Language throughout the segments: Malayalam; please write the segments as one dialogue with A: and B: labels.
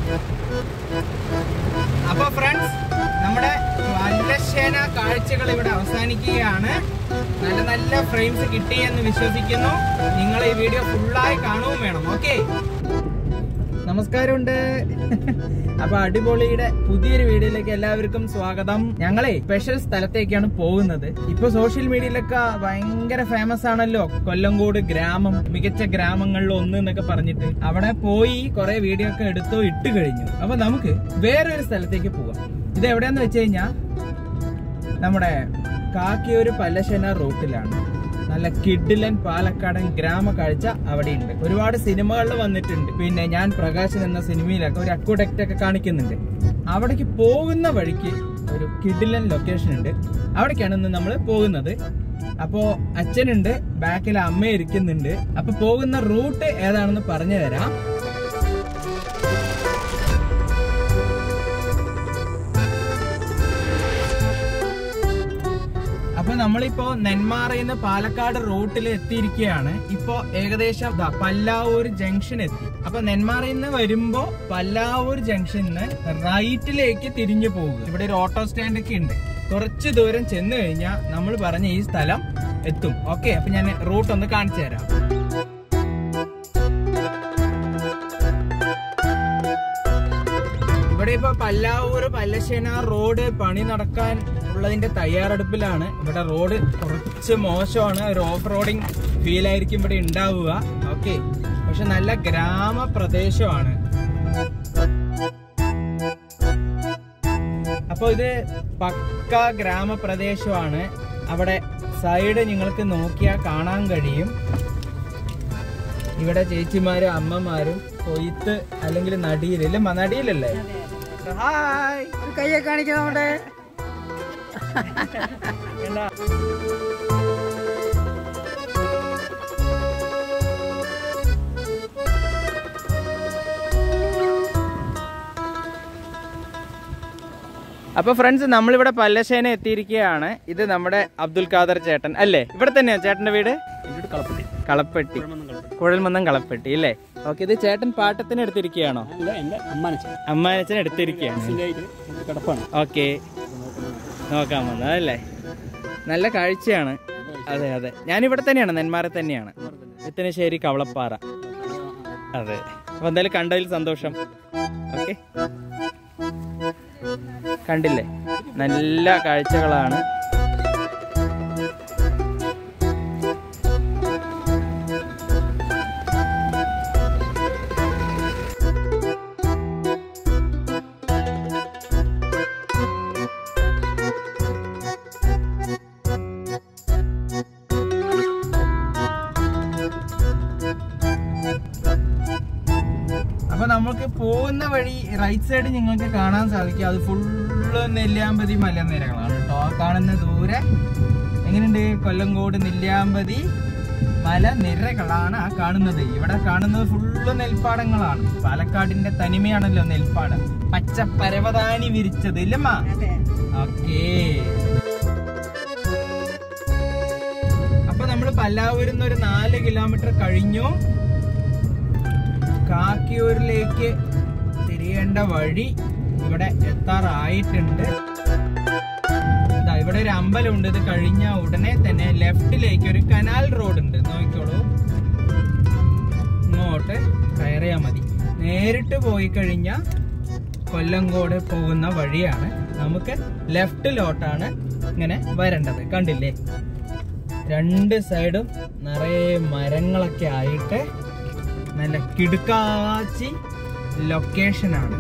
A: അപ്പൊ ഫ്രണ്ട്സ് നമ്മുടെ വല്ലശേന കാഴ്ചകൾ ഇവിടെ അവസാനിക്കുകയാണ് നല്ല നല്ല ഫ്രെയിംസ് കിട്ടി എന്ന് വിശ്വസിക്കുന്നു നിങ്ങൾ ഈ വീഡിയോ ഫുള്ളായി കാണുകയും വേണം ഓക്കെ നമസ്കാരമുണ്ട് അപ്പൊ അടിപൊളിയുടെ പുതിയൊരു വീഡിയോയിലേക്ക് എല്ലാവർക്കും സ്വാഗതം ഞങ്ങളെ സ്പെഷ്യൽ സ്ഥലത്തേക്കാണ് പോകുന്നത് ഇപ്പൊ സോഷ്യൽ മീഡിയയിലൊക്കെ ഭയങ്കര ഫേമസ് ആണല്ലോ കൊല്ലങ്കോട് ഗ്രാമം മികച്ച ഗ്രാമങ്ങളിൽ ഒന്ന് എന്നൊക്കെ പറഞ്ഞിട്ട് അവിടെ പോയി കുറെ വീഡിയോ ഒക്കെ എടുത്തോ ഇട്ട് കഴിഞ്ഞു അപ്പൊ നമുക്ക് വേറൊരു സ്ഥലത്തേക്ക് പോവാം ഇത് എവിടെയാന്ന് വെച്ച് കഴിഞ്ഞാ നമ്മുടെ കാക്കിയൊരു പല്ലശ്ശന റൂട്ടിലാണ് നല്ല കിഡിലൻ പാലക്കാടൻ ഗ്രാമ കാഴ്ച അവിടെയുണ്ട് ഒരുപാട് സിനിമകളിൽ വന്നിട്ടുണ്ട് പിന്നെ ഞാൻ പ്രകാശൻ എന്ന സിനിമയിലൊക്കെ ഒരു അക്വഡക്റ്റ് ഒക്കെ കാണിക്കുന്നുണ്ട് അവിടേക്ക് പോകുന്ന വഴിക്ക് ഒരു കിഡിലൻ ലൊക്കേഷൻ ഉണ്ട് അവിടേക്കാണ് ഇന്ന് നമ്മൾ പോകുന്നത് അപ്പോ അച്ഛനുണ്ട് ബാക്കിൽ അമ്മ ഇരിക്കുന്നുണ്ട് അപ്പൊ പോകുന്ന റൂട്ട് ഏതാണെന്ന് പറഞ്ഞു തരാം അപ്പൊ നമ്മളിപ്പോ നെന്മാറയിൽ നിന്ന് പാലക്കാട് റൂട്ടിൽ എത്തിയിരിക്കുകയാണ് ഇപ്പോ ഏകദേശം ദാ പല്ലാവൂർ ജംഗ്ഷൻ എത്തി അപ്പൊ നെന്മാറയിൽ നിന്ന് വരുമ്പോ പല്ലാവൂർ ജംഗ്ഷനിൽ നിന്ന് റൈറ്റിലേക്ക് തിരിഞ്ഞു പോകുക ഇവിടെ ഒരു ഓട്ടോ സ്റ്റാൻഡ് ഒക്കെ ഉണ്ട് കുറച്ച് ദൂരം ചെന്ന് കഴിഞ്ഞാൽ നമ്മൾ പറഞ്ഞ ഈ സ്ഥലം എത്തും ഓക്കെ അപ്പൊ ഞാൻ റൂട്ട് ഒന്ന് കാണിച്ചു തരാം ഇവിടെ ഇപ്പൊ പല്ലാവൂർ പല്ലശ്ശേന റോഡ് പണി നടക്കാൻ ഉള്ളതിന്റെ തയ്യാറെടുപ്പിലാണ് ഇവിടെ റോഡ് കുറച്ച് മോശമാണ് ഒരു ഓഫ് റോഡിങ് ഫീൽ ആയിരിക്കും ഇവിടെ ഉണ്ടാവുക ഓക്കെ പക്ഷെ നല്ല ഗ്രാമപ്രദേശമാണ് അപ്പൊ ഇത് പക്ക ഗ്രാമപ്രദേശമാണ് അവിടെ സൈഡ് നിങ്ങൾക്ക് നോക്കിയാൽ കാണാൻ കഴിയും ഇവിടെ ചേച്ചിമാരും അമ്മമാരും കൊയ്ത്ത് അല്ലെങ്കിൽ നടിയിലല്ലേ നടിയിലല്ലേ ഹായ്
B: ഒരു കയ്യെ കാണിക്കണം അവിടെ
A: എന്താ അപ്പൊ ഫ്രണ്ട്സ് നമ്മളിവിടെ പല്ലശ്ശേന എത്തിയിരിക്കുകയാണ് ഇത് നമ്മുടെ അബ്ദുൽ ഖാദർ ചേട്ടൻ അല്ലേ ഇവിടെ തന്നെയാ ചേട്ടന്റെ വീട്
C: കളപ്പത്തി
A: കളപ്പെട്ടി കുഴൽമന്നം കളപ്പെട്ടി അല്ലേ ഓക്കെ ഇത് ചേട്ടൻ പാട്ടത്തിന് എടുത്തിരിക്കുകയാണോ
C: അല്ല എൻ്റെ അമ്മാനച്ചൻ
A: അമ്മാനച്ചൻ എടുത്തിരിക്കുകയാണ്
C: സിംഗായിട്ട് കിടപ്പാണ്
A: ഓക്കെ നോക്കാൻ വന്നത് അല്ലേ നല്ല കാഴ്ചയാണ് അതെ അതെ ഞാൻ ഇവിടെ തന്നെയാണ് നെന്മാറ തന്നെയാണ് വിത്തനശ്ശേരി കവളപ്പാറ അതെ അപ്പൊ എന്തായാലും കണ്ടതിൽ സന്തോഷം ഓക്കെ കണ്ടില്ലേ നല്ല കാഴ്ചകളാണ് അപ്പൊ നമുക്ക് പോകുന്ന വഴി റൈറ്റ് സൈഡ് നിങ്ങൾക്ക് കാണാൻ സാധിക്കും അത് ഫുള്ള് നെല്ലിയാമ്പതി മലനിരകളാണ് കേട്ടോ ആ കാണുന്ന ദൂരെ എങ്ങനെയുണ്ട് കൊല്ലങ്കോട് നെല്ലിയാമ്പതി മലനിരകളാണ് ആ കാണുന്നത് ഇവിടെ കാണുന്നത് ഫുള്ള് നെൽപ്പാടങ്ങളാണ് പാലക്കാടിന്റെ തനിമയാണല്ലോ നെൽപ്പാടം പച്ച പരവതാനി വിരിച്ചത് ഇല്ലമ്മ ഓക്കേ അപ്പൊ നമ്മൾ പല്ലാവൂരിൽ നിന്ന് ഒരു നാല് കിലോമീറ്റർ കഴിഞ്ഞു കാക്കിയൂരിലേക്ക് തിരിയേണ്ട വഴി ഇവിടെ എത്താറായിട്ടുണ്ട് ഇതാ ഇവിടെ ഒരു അമ്പലമുണ്ട് ഇത് കഴിഞ്ഞ ഉടനെ തന്നെ ലെഫ്റ്റിലേക്ക് ഒരു കനാൽ റോഡ് ഉണ്ട് നോക്കിക്കോളൂ ഇങ്ങോട്ട് കയറിയാ മതി നേരിട്ട് പോയി കഴിഞ്ഞാൽ കൊല്ലങ്കോട് പോകുന്ന വഴിയാണ് നമുക്ക് ലെഫ്റ്റിലോട്ടാണ് ഇങ്ങനെ വരേണ്ടത് കണ്ടില്ലേ രണ്ട് സൈഡും നിറയെ മരങ്ങളൊക്കെ ആയിട്ട് നല്ല കിടുക്കാച്ചി ലൊക്കേഷനാണ്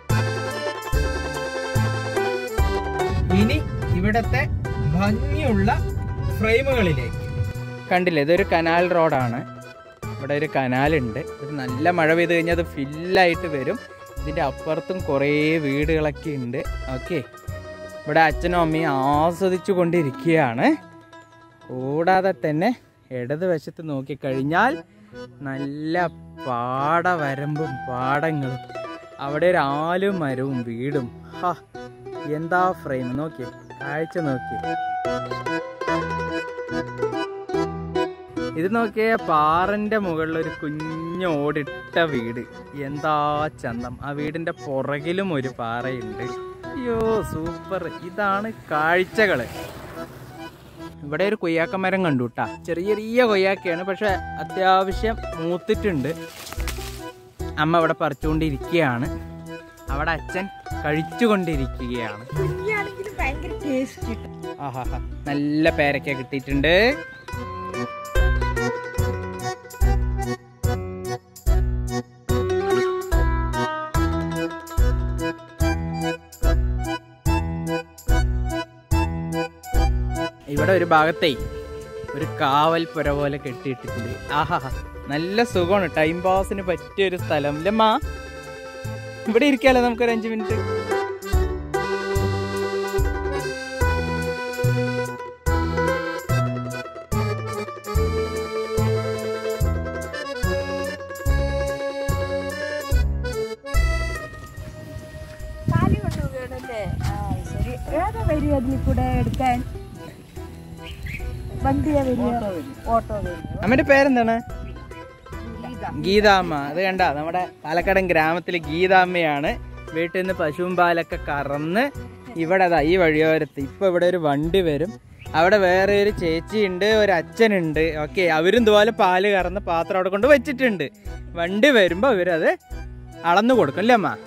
A: ഇനി ഇവിടത്തെ ഭംഗിയുള്ള ഫ്രെയിമുകളിലേക്ക് കണ്ടില്ലേ ഇതൊരു കനാൽ റോഡാണ് ഇവിടെ ഒരു കനാലുണ്ട് ഇത് നല്ല മഴ പെയ്ത് കഴിഞ്ഞാൽ അത് ഫില്ലായിട്ട് വരും ഇതിൻ്റെ അപ്പുറത്തും കുറേ വീടുകളൊക്കെ ഉണ്ട് ഓക്കെ ഇവിടെ അച്ഛനും അമ്മയും ആസ്വദിച്ചു കൊണ്ടിരിക്കുകയാണ് കൂടാതെ തന്നെ ഇടതുവശത്ത് നോക്കിക്കഴിഞ്ഞാൽ നല്ല പാടവരമ്പും പാടങ്ങളും അവിടെ ഒരു ആലും മരവും വീടും ഹാ എന്താ ഫ്രെയിം നോക്കി കാഴ്ച നോക്കി ഇത് നോക്കിയ പാറന്റെ മുകളിൽ ഒരു കുഞ്ഞു ഓടിട്ട വീട് എന്താ ചന്തം ആ വീടിന്റെ പുറകിലും ഒരു പാറയുണ്ട് അയ്യോ സൂപ്പർ ഇതാണ് കാഴ്ചകള് ഇവിടെ ഒരു കൊയ്യാക്ക മരം കണ്ടു കേട്ടാ ചെറിയ ചെറിയ കൊയ്യാക്കയാണ് പക്ഷെ അത്യാവശ്യം മൂത്തിട്ടുണ്ട് അമ്മ ഇവിടെ പറിച്ചുകൊണ്ടിരിക്കുകയാണ് അവിടെ അച്ഛൻ കഴിച്ചുകൊണ്ടിരിക്കുകയാണ്
B: കുഞ്ഞാണെങ്കിലും ഭയങ്കര ടേസ്റ്റ് കിട്ടും
A: ആഹാ നല്ല പേരക്ക കിട്ടിയിട്ടുണ്ട് ഇവിടെ ഒരു ഭാഗത്തേ ഒരു കാവൽ പുര പോലെ കെട്ടിയിട്ടിട്ടുണ്ട് ആഹാ നല്ല സുഖമാണ് ടൈം പാസിന് പറ്റിയ ഒരു സ്ഥലം ഇല്ലമ്മ ഇവിടെ ഇരിക്കാലോ നമുക്കൊരു അഞ്ച് മിനിറ്റ്
B: കാലി കൊണ്ടുപോകണല്ലേ ആ ശരി ഏതാ വരിക അതിൽ കൂടെ എടുക്കാൻ വണ്ടിയാ വരിക ഓട്ടോ വരിക
A: അമ്മയുടെ പേരെന്താണ് ഗീതാമ്മ അത് കണ്ട നമ്മുടെ പാലക്കാടൻ ഗ്രാമത്തിലെ ഗീതാമ്മയാണ് വീട്ടിൽ നിന്ന് പശുവും പാലൊക്കെ കറന്ന് ഇവിടെ അതാ ഈ വഴിയോരത്ത് ഇപ്പൊ ഇവിടെ ഒരു വണ്ടി വരും അവിടെ വേറെ ഒരു ചേച്ചിയുണ്ട് ഒരു അച്ഛനുണ്ട് ഓക്കെ അവരും ഇതുപോലെ പാല് കറന്ന് പാത്രം അവിടെ കൊണ്ട് വെച്ചിട്ടുണ്ട് വണ്ടി വരുമ്പോ അവരത് അളന്നു കൊടുക്കും അല്ലേ അമ്മ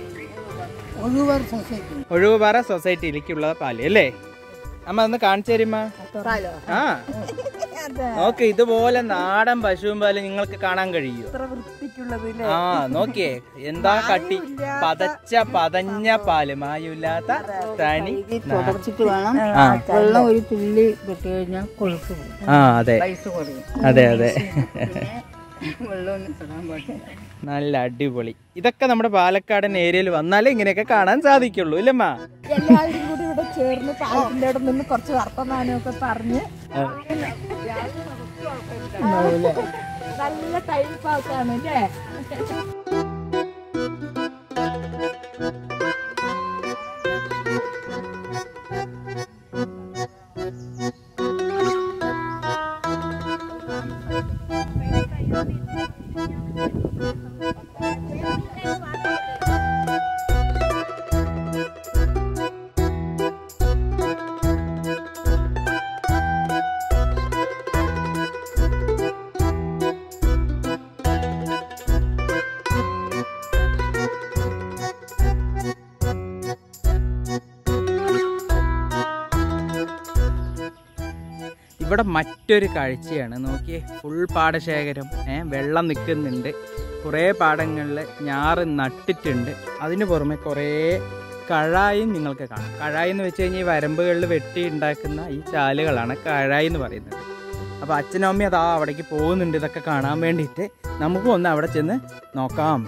A: ഒഴിവുപാറ സൊസൈറ്റിയിലേക്കുള്ള പാല് അല്ലേ അമ്മ ഒന്ന് കാണിച്ചു തരുമ്മ ആ ഓക്കെ ഇതുപോലെ നാടൻ പശുവും പാല് നിങ്ങൾക്ക് കാണാൻ കഴിയൂ
B: ഇത്ര വൃത്തിക്കുള്ളത് ഇല്ലേ?
A: ആ നോക്കിയേ എന്താ കട്ടി പതച്ച പതഞ്ഞ പാല് മായുമില്ലാത്ത തനി
D: തുടച്ചിട്ട് വേണം
A: ആ
D: വെള്ളം ഒരു തുള്ളി വിട്ട് കഴിഞ്ഞാൽ കൊഴുപ്പ് പോകും
A: ആ അതെ
D: പൈസ കുറയും
A: അതെ അതെ
D: പിന്നെ വെള്ളമൊന്നും തൊടാൻ പാടില്ല
A: നല്ല അടിപൊളി ഇതൊക്കെ നമ്മുടെ പാലക്കാടൻ ഏരിയയിൽ വന്നാലേ ഇങ്ങനെയൊക്കെ കാണാൻ സാധിക്കുള്ളൂ ഇല്ലമ്മ
B: എല്ലാവരും കൂടി ഇവിടെ ചേർന്ന് പാലത്തിന്റെ അവിടെ നിന്ന് കുറച്ച് വർത്തമാനമൊക്കെ പറഞ്ഞ് നല്ല ടൈം പാസ് ആണ് അല്ലേ
A: ഇവിടെ മറ്റൊരു കാഴ്ചയാണ് നോക്കിയേ ഫുൾ പാടശേഖരം ഏ വെള്ളം നിൽക്കുന്നുണ്ട് കുറേ പാടങ്ങളിൽ ഞാറ് നട്ടിട്ടുണ്ട് അതിന് പുറമെ കുറേ കഴായും നിങ്ങൾക്ക് കാണാം കഴായി എന്ന് വെച്ച് കഴിഞ്ഞാൽ ഈ വരമ്പുകളിൽ വെട്ടി ഉണ്ടാക്കുന്ന ഈ ചാലുകളാണ് കഴായി എന്ന് പറയുന്നത് അപ്പോൾ അച്ഛനും അമ്മയും അതാ അവിടേക്ക് പോകുന്നുണ്ട് ഇതൊക്കെ കാണാൻ വേണ്ടിയിട്ട് നമുക്കും ഒന്ന് അവിടെ ചെന്ന് നോക്കാം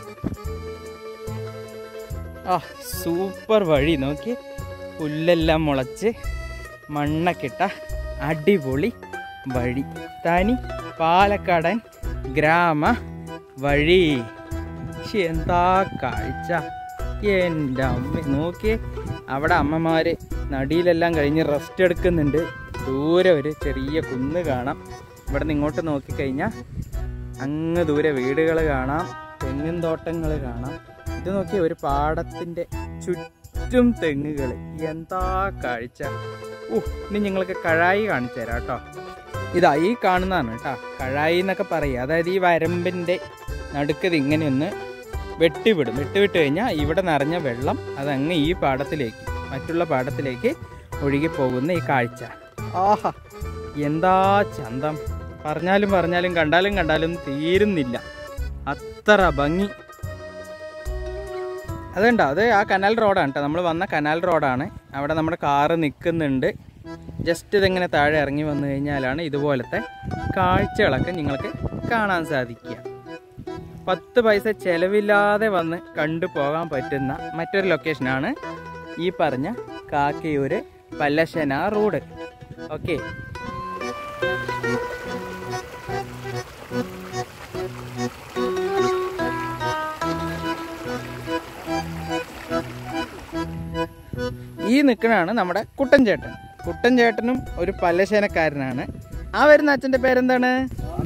A: ആ സൂപ്പർ വഴി നോക്കി പുല്ലെല്ലാം മുളച്ച് മണ്ണൊക്കെ ഇട്ട അടിപൊളി വഴി തനി പാലക്കാടൻ ഗ്രാമ വഴി ശ്ശെ, എന്താ കാഴ്ച എൻ്റെ അമ്മ നോക്കിയേ അവിടെ അമ്മമാര് നടിയിലെല്ലാം കഴിഞ്ഞ് റെസ്റ്റ് എടുക്കുന്നുണ്ട് ദൂരെ ഒരു ചെറിയ കുന്ന് കാണാം ഇവിടെ നിന്ന് ഇങ്ങോട്ട് നോക്കിക്കഴിഞ്ഞാൽ അങ്ങ് ദൂരെ വീടുകൾ കാണാം തെങ്ങിൻ തോട്ടങ്ങൾ കാണാം ഇത് നോക്കിയ ഒരു പാടത്തിൻ്റെ ചുറ്റും തെങ്ങുകൾ എന്താ കാഴ്ച ഊ ഇനി നിങ്ങൾക്ക് കഴായി കാണിച്ചു തരാം കേട്ടോ ഇതാ ഈ കാണുന്നതാണ് കേട്ടോ കഴായി എന്നൊക്കെ പറയുക അതായത് ഈ വരമ്പിൻ്റെ നടുക്കത് ഇങ്ങനെ ഒന്ന് വെട്ടിവിടും വെട്ടിവിട്ട് കഴിഞ്ഞാൽ ഇവിടെ നിറഞ്ഞ വെള്ളം അതങ്ങ് ഈ പാടത്തിലേക്ക് മറ്റുള്ള പാടത്തിലേക്ക് ഒഴുകി പോകുന്ന ഈ കാഴ്ച ആഹാ എന്താ ചന്തം പറഞ്ഞാലും പറഞ്ഞാലും കണ്ടാലും കണ്ടാലും തീരുന്നില്ല അത്ര ഭംഗി അതുണ്ടോ അത് ആ കനാൽ റോഡാണ് കേട്ടോ നമ്മൾ വന്ന കനാൽ റോഡാണ് അവിടെ നമ്മുടെ കാറ് നിൽക്കുന്നുണ്ട് ജസ്റ്റ് ഇതിങ്ങനെ താഴെ ഇറങ്ങി വന്നു കഴിഞ്ഞാലാണ് ഇതുപോലത്തെ കാഴ്ചകളൊക്കെ നിങ്ങൾക്ക് കാണാൻ സാധിക്കുക പത്ത് പൈസ ചെലവില്ലാതെ വന്ന് കണ്ടു പോകാൻ പറ്റുന്ന മറ്റൊരു ലൊക്കേഷനാണ് ഈ പറഞ്ഞ കാക്കയൂര് പല്ലശന റോഡ് ഓക്കെ ഈ നിൽക്കണാണ് നമ്മുടെ കുട്ടൻ ചേട്ടൻ കുട്ടൻ ചേട്ടനും ഒരു പല്ലശേനക്കാരനാണ് ആ വരുന്ന അച്ഛൻ്റെ പേരെന്താണ്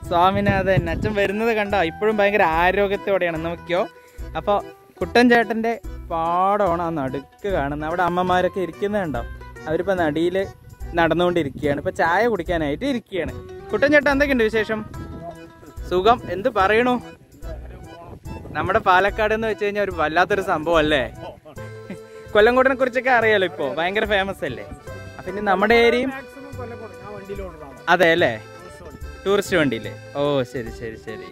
A: സ്വാമിനാഥൻ അച്ഛൻ വരുന്നത് കണ്ടോ ഇപ്പോഴും ഭയങ്കര ആരോഗ്യത്തോടെയാണ് നോക്കിയോ അപ്പോൾ കുട്ടൻ ചേട്ടൻ്റെ പാടമാണ് ആ നടുക്ക് കാണുന്നത് അവിടെ അമ്മമാരൊക്കെ ഇരിക്കുന്നത് കണ്ടോ അവരിപ്പോൾ നടിയിൽ നടന്നുകൊണ്ടിരിക്കുകയാണ് ഇപ്പൊ ചായ കുടിക്കാനായിട്ട് ഇരിക്കുകയാണ് കുട്ടൻ ചേട്ടൻ എന്തൊക്കെയുണ്ട് വിശേഷം സുഖം എന്ത് പറയണു നമ്മുടെ പാലക്കാട് എന്ന് വെച്ച് കഴിഞ്ഞാൽ ഒരു വല്ലാത്തൊരു സംഭവം അല്ലേ കൊല്ലംകോടിനെ കുറിച്ചൊക്കെ അറിയാലോ ഇപ്പോ ഭയങ്കര ഫേമസ് അല്ലേ അപ്പൊ ഇനി നമ്മുടെ ഏരിയയും അതെ അല്ലേ ടൂറിസ്റ്റ് വണ്ടിയില്ലേ ഓ ശരി ശരി ശരി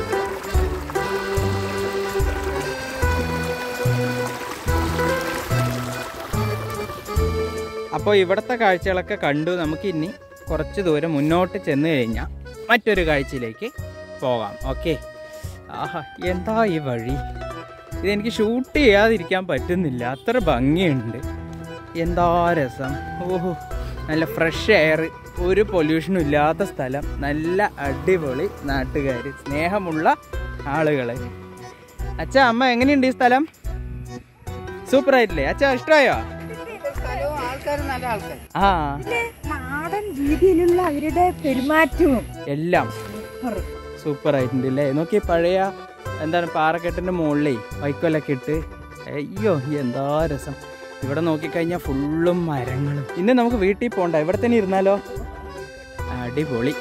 A: അപ്പോൾ ഇവിടുത്തെ കാഴ്ചകളൊക്കെ കണ്ടു നമുക്ക് ഇനി കുറച്ച് ദൂരം മുന്നോട്ട് ചെന്ന് കഴിഞ്ഞാൽ മറ്റൊരു കാഴ്ചയിലേക്ക് പോകാം ഓക്കെ ആഹാ എന്താ ഈ വഴി ഇതെനിക്ക് ഷൂട്ട് ചെയ്യാതിരിക്കാൻ പറ്റുന്നില്ല അത്ര ഭംഗിയുണ്ട് എന്താ രസം ഓഹോ നല്ല ഫ്രഷ് എയർ ഒരു പൊല്യൂഷനും ഇല്ലാത്ത സ്ഥലം നല്ല അടിപൊളി നാട്ടുകാർ സ്നേഹമുള്ള ആളുകൾ അച്ഛാ അമ്മ എങ്ങനെയുണ്ട് ഈ സ്ഥലം സൂപ്പർ ആയിട്ടില്ലേ അച്ഛാ ഇഷ്ടമായോ
D: സ്ഥലവും ആൾക്കാരും നല്ല ആൾക്കാർ
A: ആ
B: പിന്നെ നാടൻ രീതിയിലുള്ള അവരുടെ പെരുമാറ്റവും
A: എല്ലാം സൂപ്പർ ആയിട്ടുണ്ട് അല്ലേ നോക്കി പഴയ എന്താണ് പാറക്കെട്ടിന്റെ മുകളിലേ വൈക്കോലൊക്കെ ഇട്ട് അയ്യോ എന്താ രസം ഇവിടെ നോക്കിക്കഴിഞ്ഞാൽ ഫുള്ളും മരങ്ങളും ഇന്ന് നമുക്ക് വീട്ടിൽ പോണ്ട ഇവിടെ തന്നെ ഇരുന്നാലോ അടിപൊളി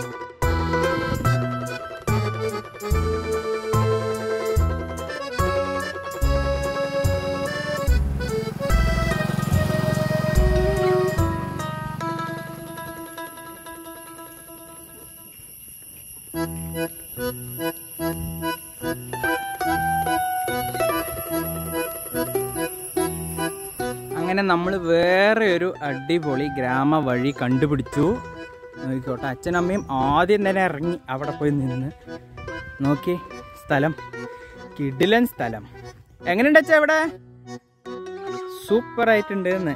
A: അങ്ങനെ നമ്മൾ വേറെ ഒരു അടിപൊളി ഗ്രാമ വഴി കണ്ടുപിടിച്ചു നോക്കിക്കോട്ടെ അച്ഛനമ്മയും ആദ്യം തന്നെ ഇറങ്ങി അവിടെ പോയി നിന്ന് നോക്കി സ്ഥലം കിടിലൻ സ്ഥലം എങ്ങനെയുണ്ട് അച്ഛാ ഇവിടെ സൂപ്പർ ആയിട്ടുണ്ട് എന്ന്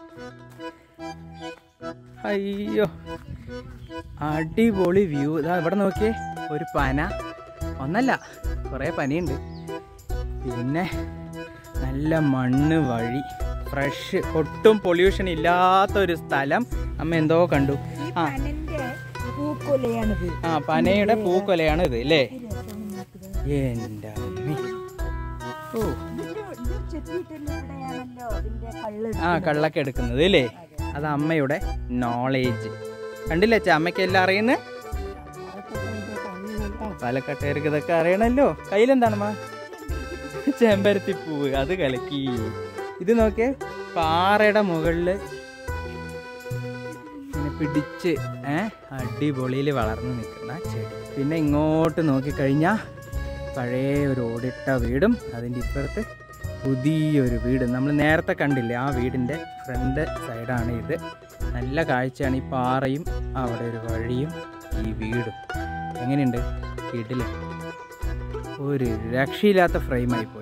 A: അയ്യോ അടിപൊളി വ്യൂ ഇതാ ഇവിടെ നോക്കിയേ ഒരു പന ഒന്നല്ല കുറേ പനിയുണ്ട് പിന്നെ നല്ല മണ്ണ് വഴി ഫ്രഷ് ഒട്ടും പൊല്യൂഷൻ ഇല്ലാത്ത ഒരു സ്ഥലം അമ്മ എന്തോ കണ്ടു ആ
B: പനന്റെ പൂക്കൊലയാണിത്
A: ആ പനയുടെ പൂക്കൊലയാണ് ഇത് അല്ലേ എൻ്റെ അമ്മി ഓ
B: ചെത്തിയിട്ടില്ലയാണല്ലോ അതിന്റെ കള്ള്
A: ആ കള്ളൊക്കെ എടുക്കുന്നത് അല്ലേ അത് അമ്മയുടെ നോളേജ് കണ്ടില്ലേ അച്ഛാ അമ്മയ്ക്ക് എല്ലാം അറിയുന്നത് പാലക്കാട്ടുകാർക്ക് ഇതൊക്കെ അറിയണല്ലോ കയ്യിലെന്താണമ്മ ചെമ്പരത്തി പൂവ് അത് കലക്കി ഇത് നോക്കിയേ പാറയുടെ മുകളില് ഇങ്ങനെ പിടിച്ച് ഏ അടിപൊളിയിൽ വളർന്നു നിൽക്കുന്ന ചെടി പിന്നെ ഇങ്ങോട്ട് നോക്കിക്കഴിഞ്ഞാൽ പഴയ ഒരു ഓടിട്ട വീടും അതിൻ്റെ ഇപ്പുറത്ത് പുതിയൊരു വീട് നമ്മൾ നേരത്തെ കണ്ടില്ലേ ആ വീടിൻ്റെ ഫ്രണ്ട് സൈഡാണ് ഇത് നല്ല കാഴ്ചയാണ് ഈ പാറയും അവിടെ ഒരു വഴിയും ഈ വീടും എങ്ങനെയുണ്ട് വീട്ടിൽ ഒരു രക്ഷയില്ലാത്ത ഫ്രെയിമായി പോയി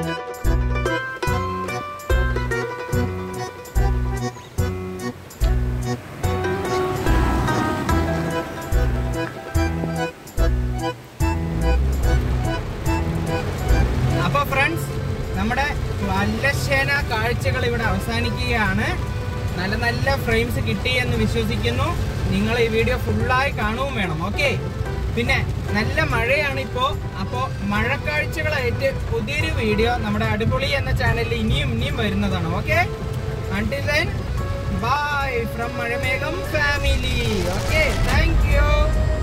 A: അപ്പൊ ഫ്രണ്ട്സ് നമ്മുടെ വല്ലശേന കാഴ്ചകൾ ഇവിടെ അവസാനിക്കുകയാണ് നല്ല നല്ല ഫ്രെയിംസ് കിട്ടി എന്ന് വിശ്വസിക്കുന്നു നിങ്ങൾ ഈ വീഡിയോ ഫുള്ളായി കാണുകയും വേണം ഓക്കെ പിന്നെ നല്ല മഴയാണ് ഇപ്പോ അപ്പോ മഴക്കാഴ്ചകളായിട്ട് പുതിയൊരു വീഡിയോ നമ്മുടെ അടിപൊളി എന്ന ചാനലിൽ ഇനിയും ഇനിയും വരുന്നതാണ് okay until then bye from മഴമേഘം ഫാമിലി ഓക്കെ താങ്ക് യു